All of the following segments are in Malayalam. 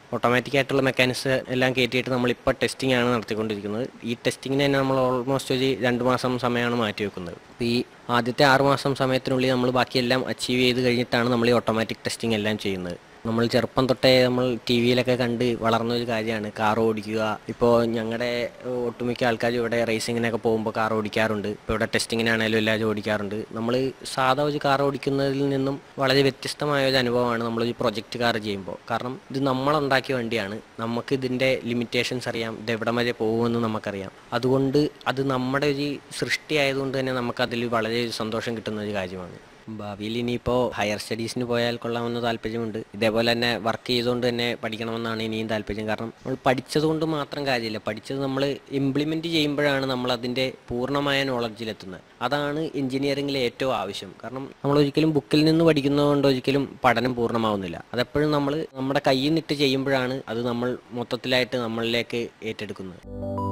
ഓട്ടോമാറ്റിക് ആയിട്ടുള്ള മെക്കാനിക്സ് എല്ലാം കയറ്റിയിട്ട് നമ്മളിപ്പോൾ ടെസ്റ്റിംഗ് ആണ് നടത്തിക്കൊണ്ടിരിക്കുന്നത് ഈ ടെസ്റ്റിങ്ങിന് തന്നെ നമ്മൾ ഓൾമോസ്റ്റ് ഒരു രണ്ട് മാസം സമയമാണ് മാറ്റി വെക്കുന്നത് അപ്പോൾ ഈ ആദ്യത്തെ ആറ് മാസം സമയത്തിനുള്ളിൽ നമ്മൾ ബാക്കിയെല്ലാം അച്ചീവ് ചെയ്ത് കഴിഞ്ഞിട്ടാണ് നമ്മൾ ഈ ഓട്ടോമാറ്റിക് ടെസ്റ്റിംഗ് എല്ലാം ചെയ്യുന്നത് നമ്മൾ ചെറുപ്പം തൊട്ടേ നമ്മൾ ടി വിയിലൊക്കെ കണ്ട് വളർന്ന ഒരു കാര്യമാണ് കാർ ഓടിക്കുക ഇപ്പോൾ ഞങ്ങളുടെ ഒട്ടുമിക്ക ആൾക്കാർ ഇവിടെ റേസിങ്ങിനൊക്കെ പോകുമ്പോൾ കാർ ഓടിക്കാറുണ്ട് ഇപ്പോൾ ഇവിടെ ടെസ്റ്റിങ്ങിനാണേലും എല്ലാവരും ഓടിക്കാറുണ്ട് നമ്മൾ സാധാ ഒരു കാർ ഓടിക്കുന്നതിൽ നിന്നും വളരെ വ്യത്യസ്തമായ ഒരു അനുഭവമാണ് നമ്മൾ ഒരു പ്രൊജക്റ്റ് കാർ ചെയ്യുമ്പോൾ കാരണം ഇത് നമ്മളുണ്ടാക്കിയ വണ്ടിയാണ് നമുക്ക് ഇതിൻ്റെ ലിമിറ്റേഷൻസ് അറിയാം ഇത് എവിടം വരെ പോകുമെന്ന് നമുക്കറിയാം അതുകൊണ്ട് അത് നമ്മുടെ ഒരു സൃഷ്ടി ആയതുകൊണ്ട് തന്നെ നമുക്കതിൽ വളരെ സന്തോഷം കിട്ടുന്ന ഒരു കാര്യമാണ് ഭാവിയിൽ ഇനിയിപ്പോൾ ഹയർ സ്റ്റഡീസിന് പോയാൽ കൊള്ളാമെന്ന് താല്പര്യമുണ്ട് ഇതേപോലെ തന്നെ വർക്ക് ചെയ്തുകൊണ്ട് തന്നെ പഠിക്കണമെന്നാണ് ഇനിയും താല്പര്യം കാരണം നമ്മൾ പഠിച്ചത് കൊണ്ട് മാത്രം കാര്യമില്ല പഠിച്ചത് നമ്മൾ ഇംപ്ലിമെൻറ്റ് ചെയ്യുമ്പോഴാണ് നമ്മൾ അതിൻ്റെ പൂർണ്ണമായ നോളജിലെത്തുന്നത് അതാണ് എഞ്ചിനീയറിംഗിലെ ഏറ്റവും ആവശ്യം കാരണം നമ്മൾ ഒരിക്കലും ബുക്കിൽ നിന്ന് പഠിക്കുന്നതുകൊണ്ട് ഒരിക്കലും പഠനം പൂർണ്ണമാവുന്നില്ല അതെപ്പോഴും നമ്മൾ നമ്മുടെ കയ്യിൽ നിന്നിട്ട് ചെയ്യുമ്പോഴാണ് അത് നമ്മൾ മൊത്തത്തിലായിട്ട് നമ്മളിലേക്ക് ഏറ്റെടുക്കുന്നത്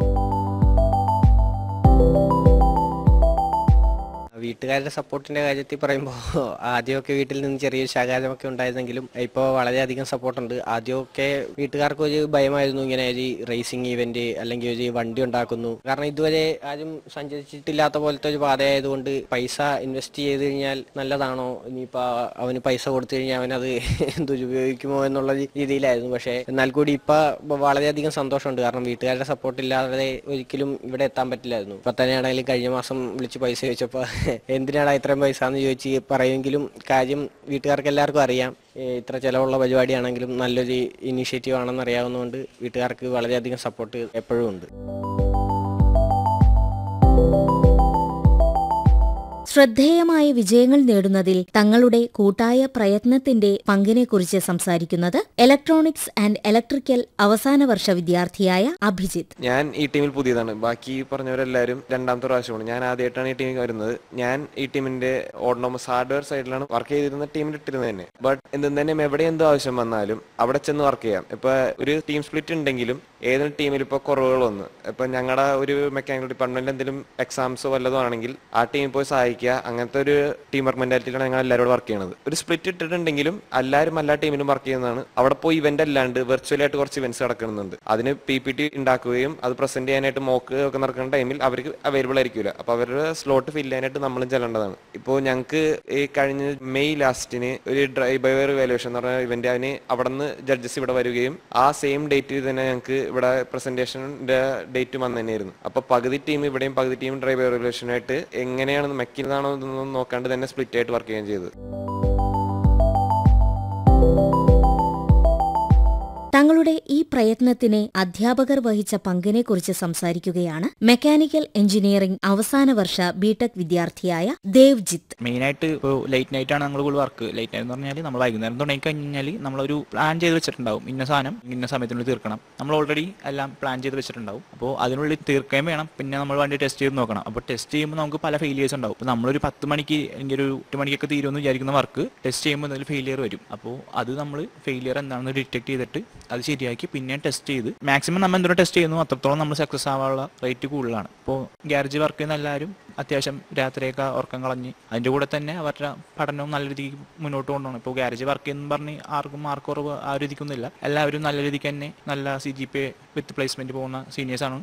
വീട്ടുകാരുടെ സപ്പോർട്ടിന്റെ കാര്യത്തിൽ പറയുമ്പോൾ ആദ്യമൊക്കെ വീട്ടിൽ നിന്ന് ചെറിയൊരു ശകാരമൊക്കെ ഉണ്ടായിരുന്നെങ്കിലും ഇപ്പോൾ വളരെയധികം സപ്പോർട്ടുണ്ട് ആദ്യമൊക്കെ വീട്ടുകാർക്ക് ഒരു ഭയമായിരുന്നു ഇങ്ങനെ ഒരു റേസിംഗ് ഇവന്റ് അല്ലെങ്കിൽ ഒരു വണ്ടി ഉണ്ടാക്കുന്നു കാരണം ഇതുവരെ ആരും സഞ്ചരിച്ചിട്ടില്ലാത്ത പോലത്തെ ഒരു പാതയായതുകൊണ്ട് പൈസ ഇൻവെസ്റ്റ് ചെയ്ത് കഴിഞ്ഞാൽ നല്ലതാണോ ഇനിയിപ്പോൾ അവന് പൈസ കൊടുത്തു കഴിഞ്ഞാൽ അവനത് ദുരുപയോഗിക്കുമോ എന്നുള്ള രീതിയിലായിരുന്നു പക്ഷേ എന്നാൽ കൂടി ഇപ്പം വളരെയധികം സന്തോഷമുണ്ട് കാരണം വീട്ടുകാരുടെ സപ്പോർട്ട് ഇല്ലാതെ ഒരിക്കലും ഇവിടെ എത്താൻ പറ്റില്ലായിരുന്നു ഇപ്പൊ തന്നെയാണെങ്കിലും കഴിഞ്ഞ മാസം വിളിച്ച് പൈസ ചോദിച്ചപ്പോൾ എന്തിനാണ് ഇത്രയും പൈസ എന്ന് ചോദിച്ച് പറയുമെങ്കിലും കാര്യം വീട്ടുകാർക്ക് എല്ലാവർക്കും അറിയാം ഏ, ഇത്ര ചിലവുള്ള പരിപാടിയാണെങ്കിലും നല്ലൊരു ഇനീഷ്യേറ്റീവ് ആണെന്ന് അറിയാവുന്നതുകൊണ്ട് വീട്ടുകാർക്ക് വളരെയധികം സപ്പോർട്ട് എപ്പോഴും ഉണ്ട് ശ്രദ്ധേയമായ വിജയങ്ങൾ നേടുന്നതിൽ തങ്ങളുടെ കൂട്ടായ പ്രയത്നത്തിന്റെ പങ്കിനെക്കുറിച്ച് സംസാരിക്കുന്നത് ഇലക്ട്രോണിക്സ് ആൻഡ് ഇലക്ട്രിക്കൽ അവസാന വർഷ വിദ്യാർത്ഥിയായ അഭിജിത്ത് ഞാൻ ഈ ടീമിൽ പുതിയതാണ് ബാക്കി പറഞ്ഞവരെല്ലാവരും രണ്ടാമത്തെ പ്രാവശ്യമാണ് ഞാൻ ആദ്യമായിട്ടാണ് ഈ ടീമിൽ വരുന്നത് ഞാൻ ഈ ടീമിന്റെ ഓട്ടോണോമസ് ഹാർഡ്വെയർ സൈഡിലാണ് വർക്ക് ചെയ്തിരുന്ന ടീമിൽ ഇട്ടിരുന്നത് തന്നെ ബട്ട് എന്തും തന്നെ എവിടെ എന്ത് ആവശ്യം വന്നാലും അവിടെ ചെന്ന് വർക്ക് ചെയ്യാം ഇപ്പൊ ഒരു ടീം സ്പ്ലിറ്റ് ഉണ്ടെങ്കിലും ഏതൊരു ടീമിൽ ഇപ്പോൾ കുറവുകൾ വന്ന് ഇപ്പൊ ഞങ്ങളുടെ ഒരു മെക്കാനിക്കൽ ഡിപ്പാർട്ട്മെന്റിൽ എന്തെങ്കിലും എക്സാംസോ വല്ലതും ആണെങ്കിൽ ആ ടീമിൽ പോയി സഹായിക്കുക അങ്ങനത്തെ ഒരു ടീം വർക്ക് മെന്റാലിറ്റിയിലാണ് ഞങ്ങൾ എല്ലാവരും വർക്ക് ചെയ്യുന്നത് ഒരു സ്പ്ലിറ്റ് ഇട്ടിട്ടുണ്ടെങ്കിലും എല്ലാവരും എല്ലാ ടീമിലും വർക്ക് ചെയ്യുന്നതാണ് അവിടെ പോയി ഇവന്റ് അല്ലാണ്ട് വെർച്വലി ആയിട്ട് കുറച്ച് ഇവന്റ്സ് നടക്കുന്നുണ്ട് അതിന് പി പി ടി ഉണ്ടാക്കുകയും അത് പ്രസന്റ് ചെയ്യാനായിട്ട് മോക്ക് ഒക്കെ നടക്കുന്ന ടൈമിൽ അവർക്ക് അവൈലബിൾ ആയിരിക്കില്ല അപ്പൊ അവരുടെ സ്ലോട്ട് ഫില്ല് ചെയ്യാനായിട്ട് നമ്മളും ചെല്ലേണ്ടതാണ് ഇപ്പോൾ ഞങ്ങൾക്ക് ഈ കഴിഞ്ഞ മെയ് ലാസ്റ്റിന് ഒരു ഡ്രൈവ് ബൈ റിവാലുവേഷൻ എന്ന് പറഞ്ഞ ഇവന്റ് അതിന് അവിടെ നിന്ന് ജഡ്ജസ് ഇവിടെ വരികയും ആ സെയിം ഡേറ്റിൽ തന്നെ ഞങ്ങൾക്ക് ഇവിടെ പ്രസന്റേഷന്റെ ഡേറ്റ് വന്നു തന്നെയായിരുന്നു അപ്പൊ പകുതി ടീം ഇവിടെയും പകുതി ടീം ഡ്രൈവ് ബൈ റിവാലുവേഷനായിട്ട് എങ്ങനെയാണ് മെക്കിനാണോ ഇതൊന്നും നോക്കാണ്ട് തന്നെ സ്പ്ലിറ്റ് ആയിട്ട് വർക്ക് ചെയ്യുകയും ചെയ്തത് തങ്ങളുടെ ഈ പ്രയത്നത്തിന് അധ്യാപകർ വഹിച്ച പങ്കിനെക്കുറിച്ച് സംസാരിക്കുകയാണ് മെക്കാനിക്കൽ എഞ്ചിനീയറിംഗ് അവസാന വർഷ ബിടെക് വിദ്യാർത്ഥിയായ ദേവ്ജിത്ത് മെയിനായിട്ട് ഇപ്പോൾ ലേറ്റ് നൈറ്റ് ആണ് നമ്മൾ കൂടുതൽ വർക്ക് ലേറ്റ് നൈറ്റ് എന്ന് പറഞ്ഞാൽ നമ്മൾ വൈകുന്നേരം തുടങ്ങി കഴിഞ്ഞാൽ നമ്മളൊരു പ്ലാൻ ചെയ്ത് വെച്ചിട്ടുണ്ടാവും ഇന്ന സാധനം ഇന്ന സമയത്തിനുള്ളിൽ തീർക്കണം നമ്മൾ ഓൾറെഡി എല്ലാം പ്ലാൻ ചെയ്ത് വെച്ചിട്ടുണ്ടാവും അപ്പോൾ അതിനുള്ളിൽ തീർക്കുകയും വേണം പിന്നെ നമ്മൾ വണ്ടി ടെസ്റ്റ് ചെയ്ത് നോക്കണം അപ്പോൾ ടെസ്റ്റ് ചെയ്യുമ്പോൾ നമുക്ക് പല ഫെയിലിയേഴ്സ് ഉണ്ടാവും ഇപ്പോൾ നമ്മളൊരു പത്ത് മണിക്ക് അല്ലെങ്കിൽ ഒരു എട്ട് മണിക്കൊക്കെ തീരുമെന്ന് വിചാരിക്കുന്ന വർക്ക് ടെസ്റ്റ് ചെയ്യുമ്പോൾ അതിൽ ഫെയിലിയർ വരും അപ്പോൾ അത് നമ്മൾ ഫെയിലിയർ എന്താണെന്ന് ഡിറ്റക്ട് ചെയ്തിട്ട് അത് ശരിയാക്കി പിന്നെ ടെസ്റ്റ് ചെയ്ത് മാക്സിമം നമ്മൾ എന്തോരം ടെസ്റ്റ് ചെയ്യുന്നു അത്രത്തോളം നമ്മൾ സക്സസ് ആവാനുള്ള റേറ്റ് കൂടുതലാണ് ഇപ്പോൾ ഗ്യാരേജ് വർക്ക് ചെയ്യുന്ന എല്ലാവരും അത്യാവശ്യം രാത്രിയൊക്കെ ഉറക്കം കളഞ്ഞ് അതിൻ്റെ കൂടെ തന്നെ അവരുടെ പഠനവും നല്ല രീതിക്ക് മുന്നോട്ട് കൊണ്ടുപോകണം ഇപ്പോൾ ഗ്യാരേജ് വർക്ക് എന്ന് പറഞ്ഞ് ആർക്കും മാർക്ക് കുറവ് ആ ഒരു രീതിക്കൊന്നുമില്ല എല്ലാവരും നല്ല രീതിക്ക് തന്നെ നല്ല C G P with placement പോകുന്ന സീനിയേഴ്സാണ്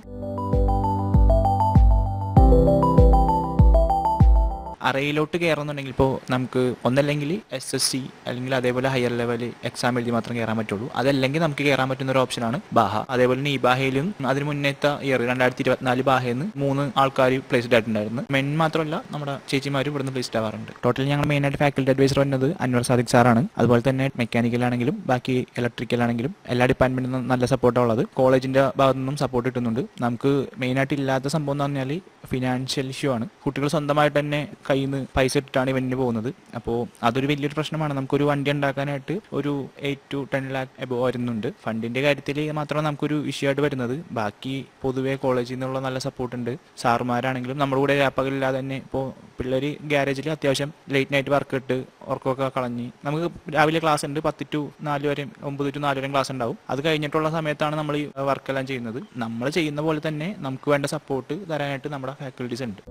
അറയിലോട്ട് കയറുന്നുണ്ടെങ്കിൽ ഇപ്പോൾ നമുക്ക് ഒന്നല്ലെങ്കിൽ എസ് എസ് സി അല്ലെങ്കിൽ അതേപോലെ ഹയർ ലെവൽ എക്സാം എഴുതി മാത്രം കയറാൻ പറ്റുള്ളൂ അതല്ലെങ്കിൽ നമുക്ക് കയറാൻ പറ്റുന്ന ഒരു ഓപ്ഷനാണ് ബാഹ അതേപോലെ തന്നെ ഈ ബാഹയിലും അതിന് മുന്നേത്തെ ഇയർ രണ്ടായിരത്തി ഇരുപത്തിനാല് ബാഹയിൽ മൂന്ന് ആൾക്കാർ പ്ലേസ്ഡ് ആയിട്ടുണ്ടായിരുന്നു മെൻ മാത്രമല്ല നമ്മുടെ ചേച്ചിമാരും ഇവിടുന്ന് പ്ലേസ്ഡ് ആവാറുണ്ട് ടോട്ടൽ ഞങ്ങൾ മെയിൻ ആയിട്ട് ഫാക്കൽറ്റി അഡ്വൈസർ വരുന്നത് അൻവർ സാദിഖ് സാറാണ് അതുപോലെ തന്നെ മെക്കാനിക്കൽ ആണെങ്കിലും ബാക്കി ഇലക്ട്രിക്കൽ ആണെങ്കിലും എല്ലാ ഡിപ്പാർട്ട്മെന്റിൽ നിന്നും നല്ല സപ്പോർട്ടാണ് ഉള്ളത് കോളേജിന്റെ ഭാഗത്തു നിന്നും സപ്പോർട്ട് കിട്ടുന്നുണ്ട് നമുക്ക് മെയിൻ ആയിട്ട് ഇല്ലാത്ത സംഭവം എന്ന് പറഞ്ഞാൽ ഫിനാൻഷ്യൽ ഇഷ്യൂ ആണ് കുട്ടികൾ സ്വന്തമായിട്ട് തന്നെ കയ്യിൽ നിന്ന് പൈസ ഇട്ടിട്ടാണ് ഇവന്റിന് പോകുന്നത് അപ്പോൾ അതൊരു വലിയൊരു പ്രശ്നമാണ് നമുക്കൊരു വണ്ടി ഉണ്ടാക്കാനായിട്ട് ഒരു eight to ten lakh above വരുന്നുണ്ട് ഫണ്ടിന്റെ കാര്യത്തിൽ മാത്രമാണ് നമുക്കൊരു ഇഷ്യൂ ആയിട്ട് വരുന്നത് ബാക്കി പൊതുവെ കോളേജിൽ നിന്നുള്ള നല്ല സപ്പോർട്ട് ഉണ്ട് സാറുമാരാണെങ്കിലും നമ്മുടെ കൂടെ രാപ്പകലില്ലാതെ തന്നെ ഇപ്പോൾ പിള്ളേർ ഗ്യാരേജിൽ അത്യാവശ്യം ലേറ്റ് നൈറ്റ് വർക്ക് ഇട്ട് ഉറക്കമൊക്കെ കളഞ്ഞ് നമുക്ക് രാവിലെ ക്ലാസ് ഉണ്ട് പത്ത് ടു നാല് വരെ ഒമ്പത് ടു നാല് വരെ ക്ലാസ് ഉണ്ടാവും അത് കഴിഞ്ഞിട്ടുള്ള സമയത്താണ് നമ്മൾ ഈ വർക്കെല്ലാം ചെയ്യുന്നത് നമ്മൾ ചെയ്യുന്ന പോലെ തന്നെ നമുക്ക് വേണ്ട സപ്പോർട്ട് തരാനായിട്ട് നമ്മുടെ ഫാക്കൽറ്റീസ് ഉണ്ട്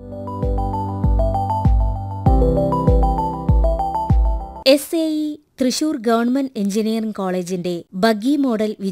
S A E Thrissur government engineering കോളേജിന്റെ ബഗ്ഗി മോഡൽ